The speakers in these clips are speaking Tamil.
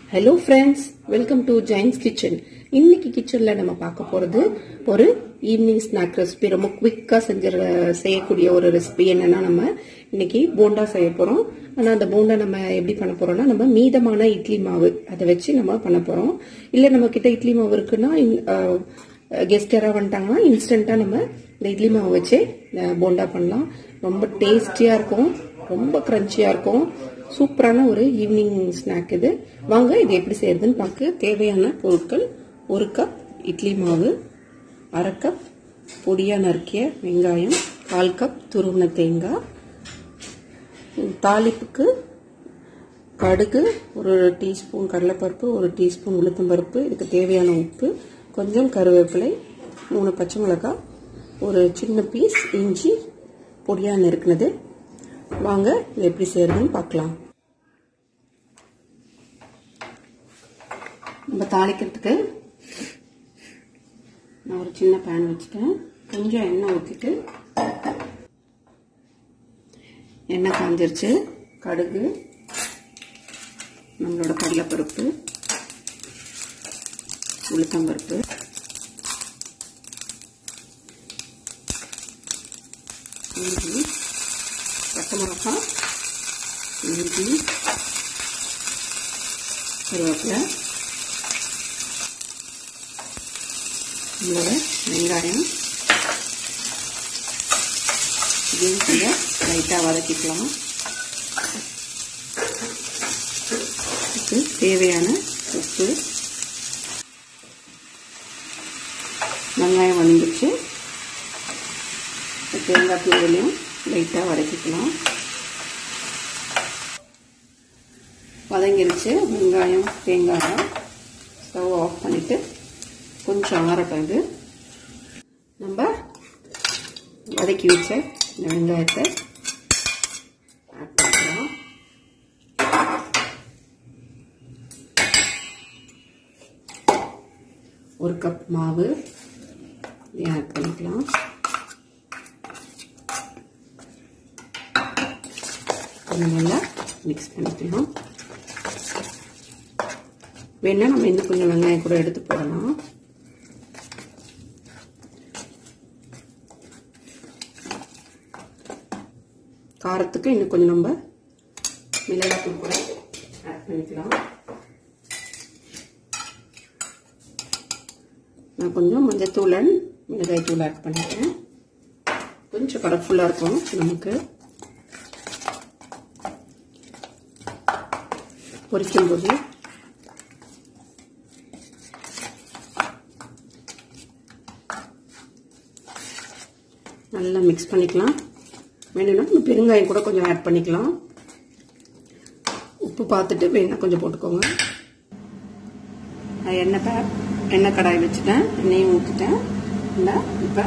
hello friends welcome to Jain's kitchen இன்னைக்கு கிச்சன்ல நம்ம பார்க்க போறது ஒரு ஈவினிங் ஸ்நாக் ரெசிபி ரொம்ப குவிக்கா செஞ்ச செய்யக்கூடிய ஒரு ரெசிபி என்னன்னா நம்ம இன்னைக்கு போண்டா செய்ய போறோம் ஆனா அந்த போண்டா நம்ம எப்படி பண்ண போறோம்னா நம்ம மீதமான இட்லி மாவு அதை வச்சு நம்ம பண்ண போறோம் இல்ல நம்ம கிட்ட இட்லி மாவு இருக்குன்னா கெஸ்ட் யாராவது வந்துட்டாங்கன்னா இன்ஸ்டன்டா நம்ம இந்த இட்லி மாவு வச்சு போண்டா பண்ணலாம் ரொம்ப டேஸ்டியா இருக்கும் ரொம்ப கிரன்ச்சியா இருக்கும் சூப்பரான ஒரு ஈவினிங் ஸ்நாக் இது வாங்க இது எப்படி செய்யறதுன்னு பார்க்க தேவையான பொருட்கள் ஒரு கப் இட்லி மாவு அரை கப் பொடியா நறுக்கிய வெங்காயம் கால் கப் துருவின தேங்காய் தாளிப்புக்கு கடுகு ஒரு டீஸ்பூன் கடலைப்பருப்பு ஒரு டீஸ்பூன் உளுத்தம்பருப்பு இதுக்கு தேவையான உப்பு கொஞ்சம் கருவேப்பிலை மூணு பச்சை மிளகாய் ஒரு சின்ன பீஸ் இஞ்சி பொடியாக நறுக்குனது வாங்க இது எப்படி செய்யறதுன்னு பார்க்கலாம் நம்ம தாளிக்கிறதுக்கு நான் ஒரு சின்ன பேன் வச்சுட்டேன் கொஞ்சம் எண்ணெய் ஊற்றிட்டு எண்ணெய் காஞ்சிருச்சு கடுகு நம்மளோட கடலைப்பருப்பு உளுத்தம்பருப்பு இஞ்சி பச்சை மிளகாய் இஞ்சி கருவேப்பிலை நம்மளோட வெங்காயம் இதையும் கொஞ்சம் லைட்டாக வதக்கிக்கலாம் இதுக்கு தேவையான உப்பு வெங்காயம் வதங்கிச்சு தேங்காய் தூவிலையும் லைட்டாக வதக்கிக்கலாம் வதங்கிருச்சு வெங்காயம் தேங்காய் ஸ்டவ் ஆஃப் பண்ணிவிட்டு கொஞ்சம் ஆறட்டும் இது நம்ம வதக்கி வச்ச இந்த வெங்காயத்தை ஆட் பண்ணிக்கலாம் ஒரு கப் மாவு ஆட் பண்ணிக்கலாம் கொஞ்சம் நல்லா மிக்ஸ் பண்ணிக்கலாம் வேணா நம்ம இன்னும் கொஞ்சம் வெங்காயம் கூட எடுத்து போடலாம் காரத்துக்கு இன்னும் கொஞ்சம் நம்ம மிளகாத்தூள் கூட ஆட் பண்ணிக்கலாம் நான் கொஞ்சம் மஞ்சத்தூள் அண்ட் மிளகாய் தூள் ஆட் பண்ணிட்டேன் கொஞ்சம் கலர்ஃபுல்லாக இருக்கும் நமக்கு பொரிக்கும் போது நல்லா மிக்ஸ் பண்ணிக்கலாம் வேணும்னா நம்ம பெருங்காயம் கூட கொஞ்சம் ஆட் பண்ணிக்கலாம் உப்பு பார்த்துட்டு வேணா கொஞ்சம் போட்டுக்கோங்க நான் எண்ணெய் பே எண்ணெய் கடாய் வச்சுட்டேன் எண்ணெயும் ஊற்றிட்டேன் இல்லை இப்போ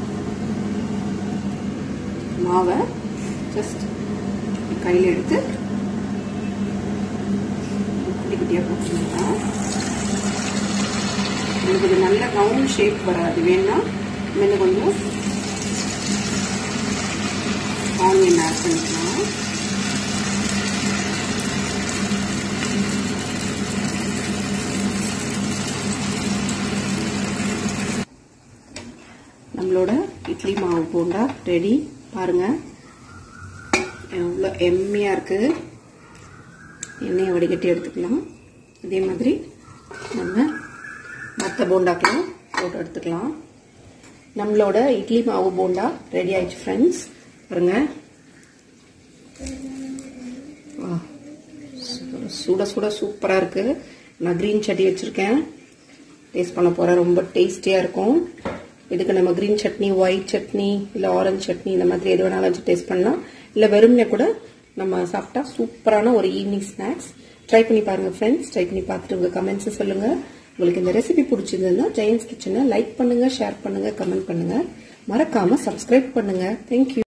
மாவை ஜஸ்ட் கையில் எடுத்து குட்டி குட்டியாக போட்டுக்கலாம் எனக்கு இது நல்ல ரவுண்ட் ஷேப் வராது வேணா மேலே கொஞ்சம் ஆனியன் ஆட் பண்ணிக்கலாம் நம்மளோட இட்லி மாவு போண்டா ரெடி பாருங்க எவ்வளோ எம்மியாக இருக்குது எண்ணெயை வடிகட்டி எடுத்துக்கலாம் அதே மாதிரி நம்ம மற்ற போண்டாக்கெல்லாம் போட்டு எடுத்துக்கலாம் நம்மளோட இட்லி மாவு போண்டா ரெடி ஆயிடுச்சு ஃப்ரெண்ட்ஸ் பாருங்க சுட சுட சூப்பராக இருக்கு நான் க்ரீன் சட்னி வச்சுருக்கேன் டேஸ்ட் பண்ண போகிறேன் ரொம்ப டேஸ்டியாக இருக்கும் இதுக்கு நம்ம க்ரீன் சட்னி ஒயிட் சட்னி இல்லை ஆரஞ்சு சட்னி இந்த மாதிரி எது வேணாலும் வச்சு டேஸ்ட் பண்ணலாம் இல்லை வெறும்னே கூட நம்ம சாப்பிட்டா சூப்பரான ஒரு ஈவினிங் ஸ்நாக்ஸ் ட்ரை பண்ணி பாருங்க ஃப்ரெண்ட்ஸ் ட்ரை பண்ணி பார்த்துட்டு உங்கள் கமெண்ட்ஸை சொல்லுங்க உங்களுக்கு இந்த ரெசிபி பிடிச்சிருந்ததுன்னா ஜெயன்ஸ் கிச்சனை லைக் பண்ணுங்க ஷேர் பண்ணுங்க கமெண்ட் பண்ணுங்க மறக்காம சப்ஸ்கிரைப் பண்ணுங்க தேங்க்யூ